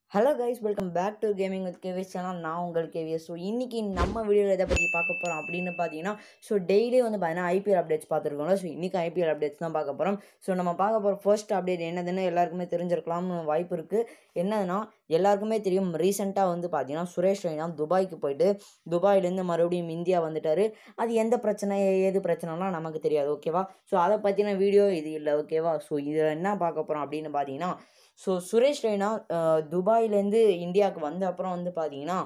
Hello guys welcome back to gaming with KVS channel நான் உங்கள் KVS so இன்றைக்கி நம்ம வீடியோவில் எதை பற்றி பார்க்க போகிறோம் அப்படின்னு பார்த்தீங்கன்னா ஸோ டெய்லி வந்து பார்த்தீங்கன்னா ஐபிஎல் அப்டேட்ஸ் பார்த்துருக்கோம்ல ஸோ இன்றைக்கி ஐபிஎல் அப்டேட்ஸ் தான் பார்க்க போகிறோம் ஸோ நம்ம பார்க்க போகிற ஃபர்ஸ்ட் அப்டேட் என்னதுன்னு எல்லாருக்குமே தெரிஞ்சிருக்கலாம்னு வாய்ப்பு இருக்குது என்னதுன்னா எல்லாருக்குமே தெரியும் ரீசெண்டாக வந்து பார்த்தீங்கன்னா சுரேஷ் ரெய்னா துபாய்க்கு போயிட்டு துபாயிலேருந்து மறுபடியும் இந்தியா வந்துட்டார் அது எந்த பிரச்சனை ஏது பிரச்சனைலாம் நமக்கு தெரியாது ஓகேவா ஸோ அதை பற்றின வீடியோ இது இல்லை ஓகேவா ஸோ இதில் என்ன பார்க்க போகிறோம் அப்படின்னு பார்த்தீங்கன்னா ஸோ சுரேஷ் ரெய்னா அஹ், துபாயிலேருந்து இந்தியாவுக்கு வந்த அப்புறம் வந்து பார்த்தீங்கன்னா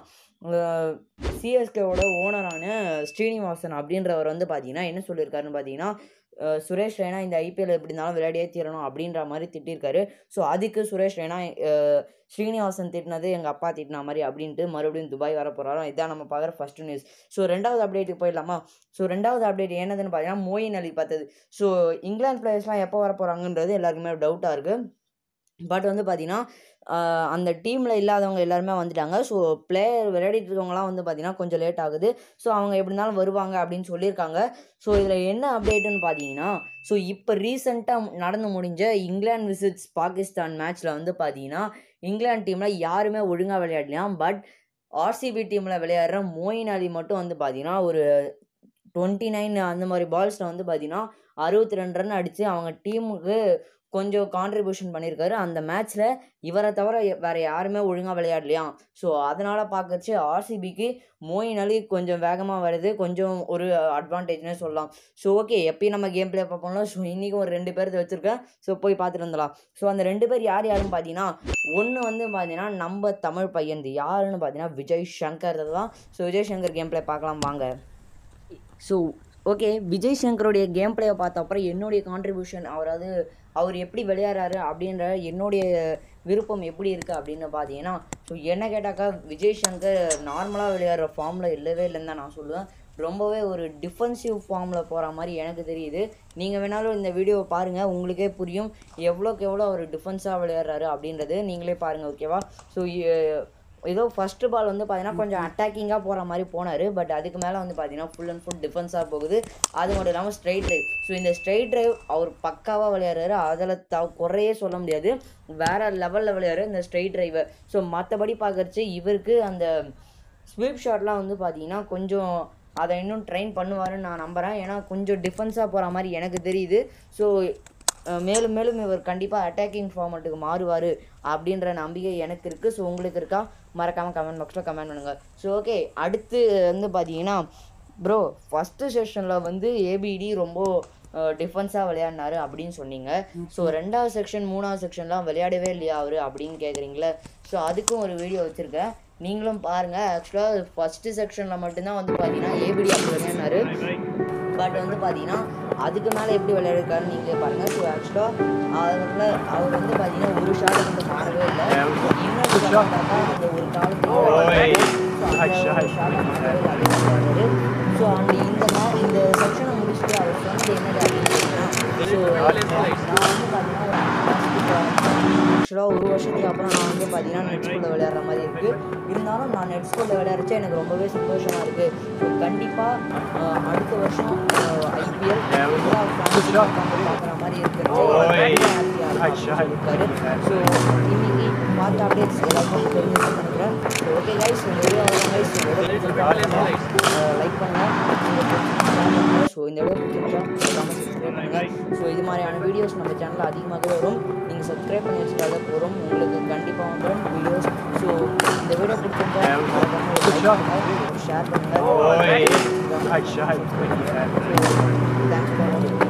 சிஎஸ்கேவோட ஓனரான ஸ்ரீனிவாசன் அப்படின்றவர் வந்து பார்த்தீங்கன்னா என்ன சொல்லியிருக்காருன்னு பார்த்தீங்கன்னா அஹ், சுரேஷ் ரெய்னா இந்த ஐபிஎல் எப்படி இருந்தாலும் விளையாடியே தீரணும் அப்படின்ற மாதிரி திட்டிருக்காரு ஸோ அதுக்கு சுரேஷ் ரெய்னா அஹ், ஸ்ரீனிவாசன் திட்டினது எங்கள் அப்பா திட்டின மாதிரி அப்படின்ட்டு மறுபடியும் துபாய் வர போகிறாரோ இதான் நம்ம பார்க்குற ஃபர்ஸ்ட் நியூஸ் ஸோ ரெண்டாவது அப்டேட்டுக்கு போயிடலாமா ஸோ ரெண்டாவது அப்டேட் என்னதுன்னு பார்த்தீங்கன்னா மோயின் அலி பார்த்தது ஸோ இங்கிலாந்து பிளேயர்ஸ்லாம் எப்போ வர போகிறாங்கன்றது எல்லாருக்குமே டவுட்டாக இருக்குது பட் வந்து பார்த்தீங்கன்னா ஆஹ் அந்த டீமில் இல்லாதவங்க எல்லாருமே வந்துட்டாங்க ஸோ பிளேயர் விளையாடிட்டு இருக்கவங்களாம் வந்து பார்த்தீங்கன்னா கொஞ்சம் லேட் ஆகுது ஸோ அவங்க எப்படி இருந்தாலும் வருவாங்க அப்படின்னு சொல்லியிருக்காங்க ஸோ இதில் என்ன அப்டேட்டுன்னு பார்த்தீங்கன்னா ஸோ இப்போ ரீசெண்டாக நடந்து முடிஞ்ச இங்கிலாந்து விசிட்ஸ் பாகிஸ்தான் மேட்ச்சில் வந்து பார்த்தீங்கன்னா இங்கிலாந்து டீமில் யாருமே ஒழுங்காக விளையாடலாம் பட் ஆர்சிபி டீமில் விளையாடுற மோயின் அலி மட்டும் வந்து பார்த்தீங்கன்னா ஒரு டுவெண்ட்டி நைன் அந்த மாதிரி பால்ஸில் வந்து பார்த்தீங்கன்னா அறுபத்தி ரெண்டு ரன் அடித்து அவங்க டீமுக்கு கொஞ்சம் கான்ட்ரிபியூஷன் பண்ணியிருக்காரு அந்த மேட்ச்சில் இவரை தவிர எ- வேற யாருமே ஒழுங்காக விளையாடலையாம் ஸோ அதனால் பார்க்கறச்சு ஆர்சிபிக்கு மோயின் அலி கொஞ்சம் வேகமாக வருது கொஞ்சம் ஒரு அட்வான்டேஜ்னே சொல்லலாம் ஸோ ஓகே எப்பயும் நம்ம கேம் ப்ளே பார்ப்போம்ல ஸோ இன்றைக்கும் ஒரு ரெண்டு பேர் வச்சுருக்கேன் ஸோ போய் பார்த்துட்டு வந்துடலாம் ஸோ அந்த ரெண்டு பேர் யார் யாருன்னு பார்த்தீங்கன்னா ஒன்று வந்து பார்த்தீங்கன்னா நம்ம தமிழ் பையன் யாருன்னு பார்த்தீங்கன்னா விஜய் சங்கர் தான் so Vijay Shankar game play பார்க்கலாம் வாங்க ஸோ ஓகே விஜய் சங்கருடைய கேம் பிளேயை பார்த்த அப்புறம் என்னுடைய கான்ட்ரிபியூஷன் அவராவது அவர் எப்படி விளையாடுறாரு அப்படின்ற என்னுடைய விருப்பம் எப்படி இருக்குது அப்படின்னு பார்த்தீங்கன்னா ஸோ என்ன கேட்டாக்கா விஜய் சங்கர் நார்மலாக விளையாடுற ஃபார்மில் இல்லவே இல்லைன்னு தான் நான் சொல்லுவேன் ரொம்பவே ஒரு டிஃபென்சிவ் ஃபார்மில் போகிற மாதிரி எனக்கு தெரியுது நீங்கள் வேணாலும் இந்த வீடியோவை பாருங்கள் உங்களுக்கே புரியும் எவ்வளோக்கு எவ்வளோ அவர் டிஃபென்ஸாக விளையாடுறாரு அப்படின்றது நீங்களே பாருங்கள் ஓகேவா ஸோ ஏதோ ஃபர்ஸ்ட் பால் வந்து பார்த்தீங்கன்னா கொஞ்சம் அட்டாக்கிங்காக போகிற மாதிரி போனார் பட் அதுக்கு மேலே வந்து பார்த்தீங்கன்னா ஃபுல் அண்ட் ஃபுல் டிஃபென்ஸாக போகுது அது மட்டும் இல்லாமல் ஸ்ட்ரைட் ட்ரைவ் ஸோ இந்த ஸ்ட்ரைட் ட்ரைவ் அவர் பக்காவாக விளையாடுறாரு அதில் த குறையே சொல்ல முடியாது வேற லெவலில் விளையாடுற இந்த ஸ்ட்ரைட் ட்ரைவை ஸோ மற்றபடி பார்க்கறச்சு இவருக்கு அந்த ஸ்வீப் ஷாட்லாம் வந்து பார்த்தீங்கன்னா கொஞ்சம் அதை இன்னும் ட்ரெயின் பண்ணுவாருன்னு நான் நம்புகிறேன் ஏன்னா கொஞ்சம் டிஃபென்ஸாக போகிற மாதிரி எனக்கு தெரியுது ஸோ அஹ் மேலும் மேலும் இவர் கண்டிப்பாக அட்டாக்கிங் ஃபார்மட்டுக்கு மாறுவார் அப்படின்ற நம்பிக்கை எனக்கு இருக்குது ஸோ உங்களுக்கு இருக்கா மறக்காமல் கமெண்ட் பாக்ஸில் கமெண்ட் பண்ணுங்கள் ஸோ ஓகே அடுத்து வந்து பார்த்தீங்கன்னா ப்ரோ ஃபஸ்ட்டு செஷனில் வந்து ஏபிடி ரொம்ப டிஃபென்ஸாக விளையாடினாரு அப்படின்னு சொன்னீங்க ஸோ ரெண்டாவது செக்ஷன் மூணாவது செக்ஷன்லாம் விளையாடவே இல்லையா அவர் அப்படின்னு கேட்குறீங்களே ஸோ அதுக்கும் ஒரு வீடியோ வச்சுருக்கேன் நீங்களும் பாருங்கள் ஆக்சுவலாக ஃபஸ்ட்டு செக்ஷனில் மட்டும்தான் வந்து பார்த்தீங்கன்னா ஏபிடி அப்படி விளையாடினாரு பட் வந்து பார்த்தீங்கன்னா அதுக்கு மேலே எப்படி விளையாடுறாருன்னு நீங்களே பாருங்கள் ஸோ ஆக்சுவலாக அதில் அவர் வந்து பார்த்தீங்கன்னா ஒரு ஷாட் வந்து மாறவே இல்லை இன்னொரு shot பார்த்தா அந்த ஒரு காலத்துக்கு ஸோ அண்ட் இந்த மா இந்த செக்ஷனை முடிச்சுட்டு அவர் சொன்னது என்னது அப்படின்னா ஸோ நான் வந்து பார்த்தீங்கன்னா ஆக்சுவலாக ஒரு வருஷத்துக்கு அப்புறம் நான் வந்து பார்த்தீங்கன்னா நெட் ஸ்கூலில் விளையாடுற மாதிரி இருக்குது இருந்தாலும் நான் நெட் ஸ்கூலில் விளையாடுறச்சே எனக்கு ரொம்பவே சந்தோஷமாக இருக்குது ஸோ கண்டிப்பாக அடுத்த வருஷம் ஐபிஎல் பார்க்குற மாதிரி இருக்கிறது ஸோ இன்னைக்கு பார்த்த அப்டேட்ஸ் எல்லாருக்கும் தெரிஞ்சு நினைக்கிறேன் ஸோ ஓகே கைஸ் இந்த வீடியோ கைஸ் லைக் பண்ணுங்கள் ஸோ இந்த வீடியோ பிடிச்சிருந்தா மறக்காம சப்ஸ்கிரைப் பண்ணுங்கள் ஸோ இது மாதிரியான வீடியோஸ் நம்ம சேனலில் அதிகமாக வரும் நீங்கள் சப்ஸ்கிரைப் பண்ணி வச்சுட்டாக போகிறோம் உங்களுக்கு கண்டிப்பாக வந்துடும் வீடியோஸ் ஸோ இந்த வீடியோ பிடிச்சிருந்தா ஷேர் பண்ணுங்கள் Oi. Ai, chai. Thanks for வாட்சிங்